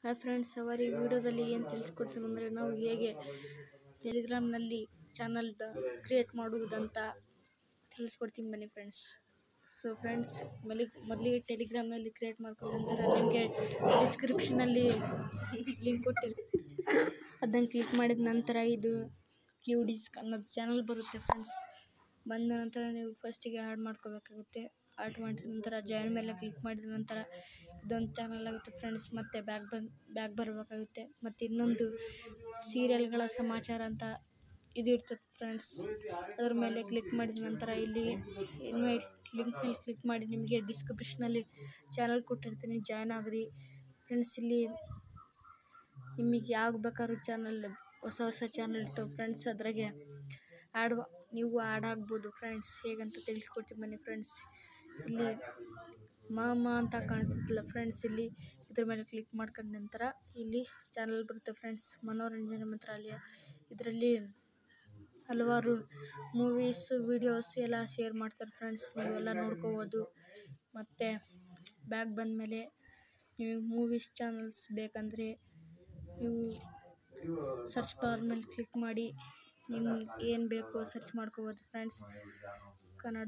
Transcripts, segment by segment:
hi friends ಅವರ ಈ ವಿಡಿಯೋದಲ್ಲಿ ಏನು ತಿಳಿಸ್ಕೊಡ್ತೀನಿ ಅಂದರೆ ನಾವು ಹೇಗೆ ಟೆಲಿಗ್ರಾಮ್ನಲ್ಲಿ ಚಾನಲ್ ಕ್ರಿಯೇಟ್ ಮಾಡುವುದಂತ ತಿಳಿಸ್ಕೊಡ್ತೀನಿ ಬನ್ನಿ ಫ್ರೆಂಡ್ಸ್ ಸೊ ಫ್ರೆಂಡ್ಸ್ ಮೊದಲಿಗೆ ಮೊದಲಿಗೆ ಟೆಲಿಗ್ರಾಮ್ನಲ್ಲಿ ಕ್ರಿಯೇಟ್ ಮಾಡ್ಕೊಂಡು ನಂತರ ನಿಮಗೆ ಡಿಸ್ಕ್ರಿಪ್ಷನಲ್ಲಿ ಲಿಂಕ್ ಕೊಟ್ಟಿರ್ತೀನಿ ಅದನ್ನು ಕ್ಲಿಕ್ ಮಾಡಿದ ನಂತರ ಇದು ಕ್ಯೂ ಡಿಸ್ಕ್ ಅನ್ನೋದು ಚಾನಲ್ ಬರುತ್ತೆ ಫ್ರೆಂಡ್ಸ್ ಬಂದ ನಂತರ ನೀವು ಫಸ್ಟಿಗೆ ಆ್ಯಡ್ ಮಾಡ್ಕೋಬೇಕಾಗುತ್ತೆ ಆ್ಯಡ್ ಮಾಡಿದ ನಂತರ ಜಾಯಿನ್ ಮೇಲೆ ಕ್ಲಿಕ್ ಮಾಡಿದ ನಂತರ ಇದೊಂದು ಚಾನಲ್ ಆಗುತ್ತೆ ಫ್ರೆಂಡ್ಸ್ ಮತ್ತು ಬ್ಯಾಕ್ ಬಂದು ಬ್ಯಾಕ್ ಬರಬೇಕಾಗುತ್ತೆ ಮತ್ತು ಇನ್ನೊಂದು ಸೀರಿಯಲ್ಗಳ ಸಮಾಚಾರ ಅಂತ ಇದು ಇರ್ತದೆ ಫ್ರೆಂಡ್ಸ್ ಅದ್ರ ಮೇಲೆ ಕ್ಲಿಕ್ ಮಾಡಿದ ನಂತರ ಇಲ್ಲಿ ಇನ್ವೈಟ್ ಲಿಂಕ್ ಮೇಲೆ ಕ್ಲಿಕ್ ಮಾಡಿ ನಿಮಗೆ ಡಿಸ್ಕ್ರಿಪ್ಷನಲ್ಲಿ ಚಾನಲ್ ಕೊಟ್ಟಿರ್ತೀನಿ ಜಾಯ್ನ್ ಆಗ್ರಿ ಫ್ರೆಂಡ್ಸ್ ಇಲ್ಲಿ ನಿಮಗೆ ಯಾವಾಗ ಬೇಕಾದ್ರೂ ಚಾನಲ್ ಹೊಸ ಹೊಸ ಚಾನಲ್ ಇರ್ತವೆ ಫ್ರೆಂಡ್ಸ್ ಅದ್ರಾಗೆ ಆ್ಯಡ್ ನೀವು ಆ್ಯಡ್ ಆಗ್ಬೋದು ಫ್ರೆಂಡ್ಸ್ ಹೇಗಂತ ತಿಳಿಸ್ಕೊಡ್ತೀನಿ ಬನ್ನಿ ಫ್ರೆಂಡ್ಸ್ ಇಲ್ಲಿ ಮಾಮ ಅಂತ ಕಾಣಿಸುತ್ತಿಲ್ಲ ಫ್ರೆಂಡ್ಸ್ ಇಲ್ಲಿ ಇದ್ರ ಮೇಲೆ ಕ್ಲಿಕ್ ಮಾಡ್ಕೊಂಡ ನಂತರ ಇಲ್ಲಿ ಚಾನಲ್ ಬರುತ್ತೆ ಫ್ರೆಂಡ್ಸ್ ಮನೋರಂಜನೆ ಮಂತ್ರಾಲಯ ಇದರಲ್ಲಿ ಹಲವಾರು ಮೂವೀಸ್ ವಿಡಿಯೋಸ್ ಎಲ್ಲ ಶೇರ್ ಮಾಡ್ತಾರೆ ಫ್ರೆಂಡ್ಸ್ ನೀವೆಲ್ಲ ನೋಡ್ಕೋಬೋದು ಮತ್ತು ಬ್ಯಾಗ್ ಬಂದಮೇಲೆ ನೀವು ಮೂವೀಸ್ ಚಾನಲ್ಸ್ ಬೇಕಂದರೆ ನೀವು ಸರ್ಚ್ ಬಾರ್ ಮೇಲೆ ಕ್ಲಿಕ್ ಮಾಡಿ ನಿಮ್ಗೆ ಏನು ಬೇಕು ಸರ್ಚ್ ಮಾಡ್ಕೋಬೋದು friends Kannada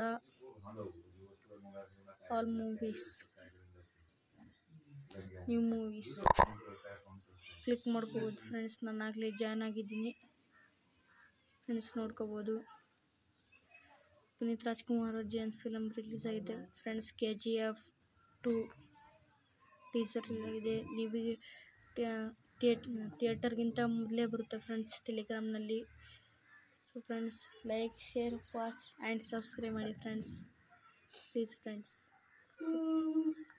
all movies new movies click ಮಾಡ್ಕೋಬೋದು ಫ್ರೆಂಡ್ಸ್ ನಾನು ಆಗಲೇ ಜಾಯ್ನ್ ಆಗಿದ್ದೀನಿ ಫ್ರೆಂಡ್ಸ್ ನೋಡ್ಕೋಬೋದು ಪುನೀತ್ ರಾಜ್ಕುಮಾರ್ ಜೈನ್ ಫಿಲಮ್ ರಿಲೀಸ್ ಆಗಿದೆ friends K G F two teaser ಇದೆ ನಿಮಗೆ ಥಿಯೇಟರ್ಗಿಂತ ಮೊದಲೇ ಬರುತ್ತೆ ಫ್ರೆಂಡ್ಸ್ ಟೆಲಿಗ್ರಾಮ್ನಲ್ಲಿ so friends like share watch and subscribe ಮಾಡಿ ಫ್ರೆಂಡ್ಸ್ ಪ್ಲೀಸ್ ಫ್ರೆಂಡ್ಸ್